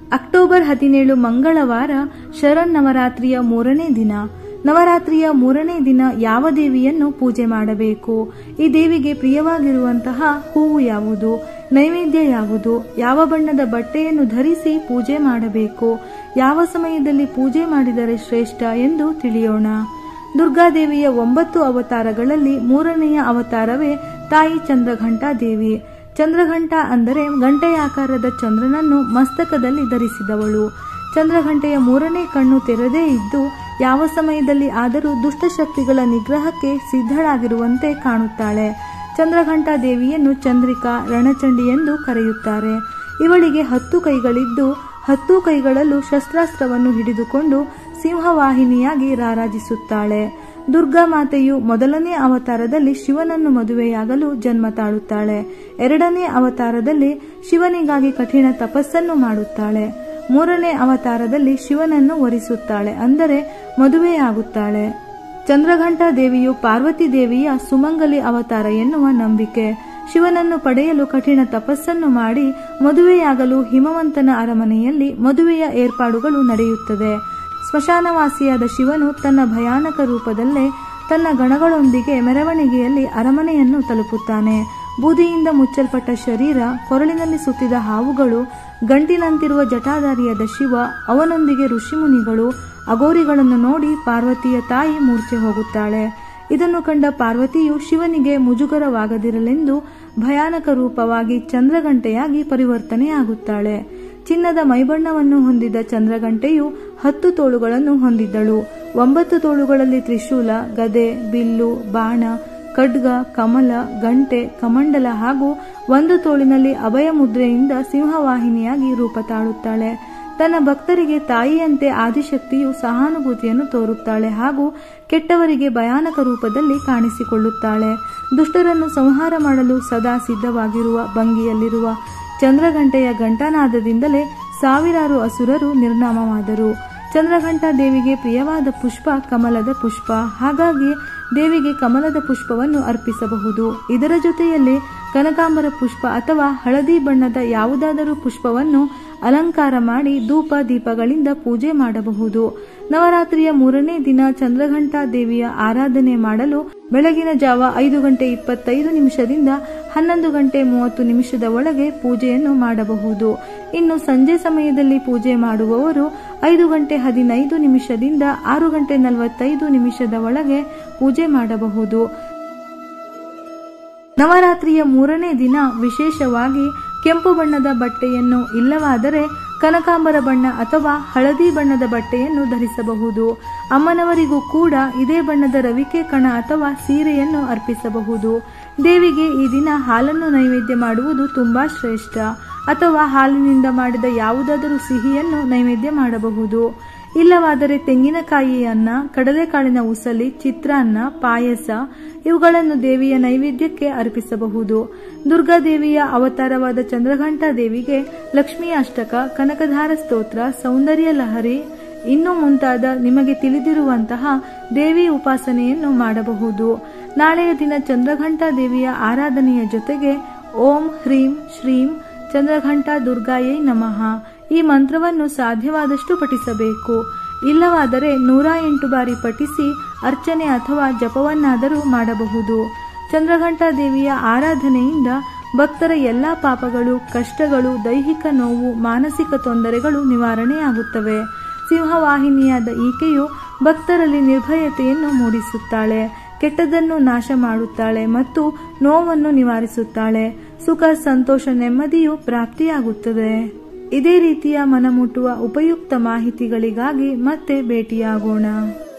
October ಹದಿನೇಳು ಮಂಗಳವಾರ ಶರನ್ನವರಾತ್ರಿಯ ಮೂರನೇ ದಿನ ನವರಾತ್ರಿಯ ಮೂರನೇ ದಿನ ಯಾವ ದೇವಿಯನ್ನು ಪೂಜೆ ಮಾಡಬೇಕು ಈ ದೇವಿಗೆ ಪ್ರಿಯವಾಗಿರುವಂತಹ ಹೂವು ಯಾವುದು ನೈವೇದ್ಯ ಯಾವುದು ಯಾವ ಬಣ್ಣದ ಬಟ್ಟೆಯನ್ನು ಧರಿಸಿ ಪೂಜೆ ಮಾಡಬೇಕು ಯಾವ ಸಮಯದಲ್ಲಿ ಪೂಜೆ ಮಾಡಿದರೆ ಶ್ರೇಷ್ಠ ಎಂದು ತಿಳಿಯೋಣ ದುರ್ಗಾದೇವಿಯ ಒಂಬತ್ತು ಅವತಾರಗಳಲ್ಲಿ ಮೂರನೆಯ ಅವತಾರವೇ ತಾಯಿ ಚಂದ್ರಘಂಟಾ ದೇವಿ ಚಂದ್ರಘಂಟ ಅಂದರೆ ಗಂಟೆಯಾಕಾರದ ಚಂದ್ರನನ್ನು ಮಸ್ತಕದಲ್ಲಿ ಧರಿಸಿದವಳು ಚಂದ್ರಘಂಟೆಯ ಮೂರನೇ ಕಣ್ಣು ತೆರೆದೇ ಇದ್ದು ಯಾವ ಸಮಯದಲ್ಲಿ ಆದರೂ ದುಷ್ಟಶಕ್ತಿಗಳ ನಿಗ್ರಹಕ್ಕೆ ಸಿದ್ಧಳಾಗಿರುವಂತೆ ಕಾಣುತ್ತಾಳೆ ಚಂದ್ರಘಂಟಾ ದೇವಿಯನ್ನು ಚಂದ್ರಿಕಾ ರಣಚಂಡಿ ಎಂದು ಕರೆಯುತ್ತಾರೆ ಇವಳಿಗೆ ಹತ್ತು ಕೈಗಳಿದ್ದು ಹತ್ತು ಕೈಗಳಲ್ಲೂ ಶಸ್ತ್ರಾಸ್ತ್ರವನ್ನು ಹಿಡಿದುಕೊಂಡು ಸಿಂಹವಾಹಿನಿಯಾಗಿ ರಾರಾಜಿಸುತ್ತಾಳೆ ದುರ್ಗಾ ಮಾತೆಯು ಮೊದಲನೇ ಅವತಾರದಲ್ಲಿ ಶಿವನನ್ನು ಮದುವೆಯಾಗಲು ಜನ್ಮ ತಾಳುತ್ತಾಳೆ ಎರಡನೇ ಅವತಾರದಲ್ಲಿ ಶಿವನಿಗಾಗಿ ಕಠಿಣ ತಪಸ್ಸನ್ನು ಮಾಡುತ್ತಾಳೆ ಮೂರನೇ ಅವತಾರದಲ್ಲಿ ಶಿವನನ್ನು ವರಿಸುತ್ತಾಳೆ ಅಂದರೆ ಮದುವೆಯಾಗುತ್ತಾಳೆ ಚಂದ್ರಘಂಟಾ ದೇವಿಯು ಪಾರ್ವತಿ ದೇವಿಯ ಸುಮಂಗಲಿ ಅವತಾರ ಎನ್ನುವ ನಂಬಿಕೆ ಶಿವನನ್ನು ಪಡೆಯಲು ಕಠಿಣ ತಪಸ್ಸನ್ನು ಮಾಡಿ ಮದುವೆಯಾಗಲು ಹಿಮವಂತನ ಅರಮನೆಯಲ್ಲಿ ಮದುವೆಯ ಏರ್ಪಾಡುಗಳು ನಡೆಯುತ್ತದೆ ಸ್ಮಶಾನವಾಸಿಯಾದ ಶಿವನು ತನ್ನ ಭಯಾನಕ ರೂಪದಲ್ಲೇ ತನ್ನ ಗಣಗಳೊಂದಿಗೆ ಮೆರವಣಿಗೆಯಲ್ಲಿ ಅರಮನೆಯನ್ನು ತಲುಪುತ್ತಾನೆ ಬೂದಿಯಿಂದ ಮುಚ್ಚಲ್ಪಟ್ಟ ಶರೀರ ಕೊರಳಿನಲ್ಲಿ ಸುತ್ತಿದ ಹಾವುಗಳು ಗಂಟಿನಂತಿರುವ ಜಟಾಧಾರಿಯಾದ ಶಿವ ಅವನೊಂದಿಗೆ ಋಷಿಮುನಿಗಳು ಅಗೋರಿಗಳನ್ನು ನೋಡಿ ಪಾರ್ವತಿಯ ತಾಯಿ ಮೂರ್ಛೆ ಹೋಗುತ್ತಾಳೆ ಇದನ್ನು ಕಂಡ ಪಾರ್ವತಿಯು ಶಿವನಿಗೆ ಮುಜುಗರವಾಗದಿರಲೆಂದು ಭಯಾನಕ ರೂಪವಾಗಿ ಚಂದ್ರಗಂಟೆಯಾಗಿ ಪರಿವರ್ತನೆಯಾಗುತ್ತಾಳೆ ಚಿನ್ನದ ಮೈಬಣ್ಣವನ್ನು ಹೊಂದಿದ ಚಂದ್ರಗಂಟೆಯು ಹತ್ತು ತೋಳುಗಳನ್ನು ಹೊಂದಿದ್ದಳು ಒಂಬತ್ತು ತೋಳುಗಳಲ್ಲಿ ತ್ರಿಶೂಲ ಗದೆ ಬಿಲ್ಲು ಬಾಣ ಖಡ್ಗ ಕಮಲ ಗಂಟೆ ಕಮಂಡಲ ಹಾಗೂ ಒಂದು ತೋಳಿನಲ್ಲಿ ಅಭಯ ಮುದ್ರೆಯಿಂದ ಸಿಂಹವಾಹಿನಿಯಾಗಿ ರೂಪ ತಾಳುತ್ತಾಳೆ ತನ್ನ ಭಕ್ತರಿಗೆ ತಾಯಿಯಂತೆ ಆದಿಶಕ್ತಿಯು ಸಹಾನುಭೂತಿಯನ್ನು ತೋರುತ್ತಾಳೆ ಹಾಗೂ ಕೆಟ್ಟವರಿಗೆ ಭಯಾನಕ ರೂಪದಲ್ಲಿ ಕಾಣಿಸಿಕೊಳ್ಳುತ್ತಾಳೆ ದುಷ್ಟರನ್ನು ಸಂಹಾರ ಮಾಡಲು ಸದಾ ಸಿದ್ಧವಾಗಿರುವ ಭಂಗಿಯಲ್ಲಿರುವ ಚಂದ್ರಗಂಟೆಯ ಘಂಟಾನಾದದಿಂದಲೇ ಸಾವಿರಾರು ಅಸುರರು ನಿರ್ನಾಮವಾದರು ಚಂದ್ರಘಂಟಾ ದೇವಿಗೆ ಪ್ರಿಯವಾದ ಪುಷ್ಪ ಕಮಲದ ಪುಷ್ಪ ಹಾಗಾಗಿ ದೇವಿಗೆ ಕಮಲದ ಪುಷ್ಪವನ್ನು ಅರ್ಪಿಸಬಹುದು ಇದರ ಜೊತೆಯಲ್ಲಿ ಕನಕಾಂಬರ ಪುಷ್ಪ ಅಥವಾ ಹಳದಿ ಬಣ್ಣದ ಯಾವುದಾದರೂ ಪುಷ್ಪವನ್ನು ಅಲಂಕಾರ ಮಾಡಿ ಧೂಪ ದೀಪಗಳಿಂದ ಪೂಜೆ ಮಾಡಬಹುದು ನವರಾತ್ರಿಯ ಮೂರನೇ ದಿನ ಚಂದ್ರಘಂಟಾ ದೇವಿಯ ಆರಾಧನೆ ಮಾಡಲು ಬೆಳಗಿನ ಜಾವ ಐದು ಗಂಟೆ ಇಪ್ಪತ್ತೈದು ನಿಮಿಷದಿಂದ ಹನ್ನೊಂದು ಗಂಟೆ ಮೂವತ್ತು ನಿಮಿಷದ ಒಳಗೆ ಪೂಜೆಯನ್ನು ಮಾಡಬಹುದು ಇನ್ನು ಸಂಜೆ ಸಮಯದಲ್ಲಿ ಪೂಜೆ ಮಾಡುವವರು ಐದು ಗಂಟೆ ಹದಿನೈದು ನಿಮಿಷದಿಂದ ಆರು ಗಂಟೆ ನಲವತ್ತೈದು ನಿಮಿಷದ ಒಳಗೆ ಪೂಜೆ ಮಾಡಬಹುದು ನವರಾತ್ರಿಯ ಮೂರನೇ ದಿನ ವಿಶೇಷವಾಗಿ ಕೆಂಪು ಬಣ್ಣದ ಬಟ್ಟೆಯನ್ನು ಇಲ್ಲವಾದರೆ ಕನಕಾಂಬರ ಬಣ್ಣ ಅಥವಾ ಹಳದಿ ಬಣ್ಣದ ಬಟ್ಟೆಯನ್ನು ಧರಿಸಬಹುದು ಅಮ್ಮನವರಿಗೂ ಕೂಡ ಇದೇ ಬಣ್ಣದ ರವಿಕೆ ಕಣ ಅಥವಾ ಸೀರೆಯನ್ನು ಅರ್ಪಿಸಬಹುದು ದೇವಿಗೆ ಈ ದಿನ ಹಾಲನ್ನು ನೈವೇದ್ಯ ಮಾಡುವುದು ತುಂಬಾ ಶ್ರೇಷ್ಠ ಅಥವಾ ಹಾಲಿನಿಂದ ಮಾಡಿದ ಯಾವುದಾದರೂ ಸಿಹಿಯನ್ನು ನೈವೇದ್ಯ ಮಾಡಬಹುದು ಇಲ್ಲವಾದರೆ ತೆಂಗಿನಕಾಯಿಯನ್ನ ಕಡಲೆಕಾಳಿನ ಉಸಲಿ ಚಿತ್ರಾನ್ನ ಪಾಯಸ ಇವುಗಳನ್ನು ದೇವಿಯ ನೈವೇದ್ಯಕ್ಕೆ ಅರ್ಪಿಸಬಹುದು ದುರ್ಗಾದೇವಿಯ ಅವತಾರವಾದ ಚಂದ್ರಘಂಟಾ ದೇವಿಗೆ ಲಕ್ಷ್ಮೀ ಅಷ್ಟಕ ಕನಕಧಾರ ಸ್ತೋತ್ರ ಸೌಂದರ್ಯ ಲಹರಿ ಇನ್ನು ಮುಂತಾದ ನಿಮಗೆ ತಿಳಿದಿರುವಂತಹ ದೇವಿ ಉಪಾಸನೆಯನ್ನು ಮಾಡಬಹುದು ನಾಳೆಯ ದಿನ ಚಂದ್ರಘಂಟಾ ದೇವಿಯ ಆರಾಧನೆಯ ಜೊತೆಗೆ ಓಂ ಹ್ರೀಂ ಶ್ರೀಂ ಚಂದ್ರಘಂಟಾ ದುರ್ಗಾಯೈ ನಮಃ ಈ ಮಂತ್ರವನ್ನು ಸಾಧ್ಯವಾದಷ್ಟು ಪಠಿಸಬೇಕು ಇಲ್ಲವಾದರೆ ನೂರ ಎಂಟು ಬಾರಿ ಪಠಿಸಿ ಅರ್ಚನೆ ಅಥವಾ ಜಪವನ್ನಾದರೂ ಮಾಡಬಹುದು ಚಂದ್ರಘಂಟಾ ದೇವಿಯ ಆರಾಧನೆಯಿಂದ ಭಕ್ತರ ಎಲ್ಲ ಪಾಪಗಳು ಕಷ್ಟಗಳು ದೈಹಿಕ ನೋವು ಮಾನಸಿಕ ತೊಂದರೆಗಳು ನಿವಾರಣೆಯಾಗುತ್ತವೆ ಸಿಂಹವಾಹಿನಿಯಾದ ಈಕೆಯು ಭಕ್ತರಲ್ಲಿ ನಿರ್ಭಯತೆಯನ್ನು ಮೂಡಿಸುತ್ತಾಳೆ ಕೆಟ್ಟದನ್ನು ನಾಶ ಮಾಡುತ್ತಾಳೆ ಮತ್ತು ನೋವನ್ನು ನಿವಾರಿಸುತ್ತಾಳೆ ಸುಖ ಸಂತೋಷ ನೆಮ್ಮದಿಯು ಪ್ರಾಪ್ತಿಯಾಗುತ್ತದೆ ಇದೇ ರೀತಿಯ ಮನಮುಟ್ಟುವ ಉಪಯುಕ್ತ ಮಾಹಿತಿಗಳಿಗಾಗಿ ಮತ್ತೆ ಭೇಟಿಯಾಗೋಣ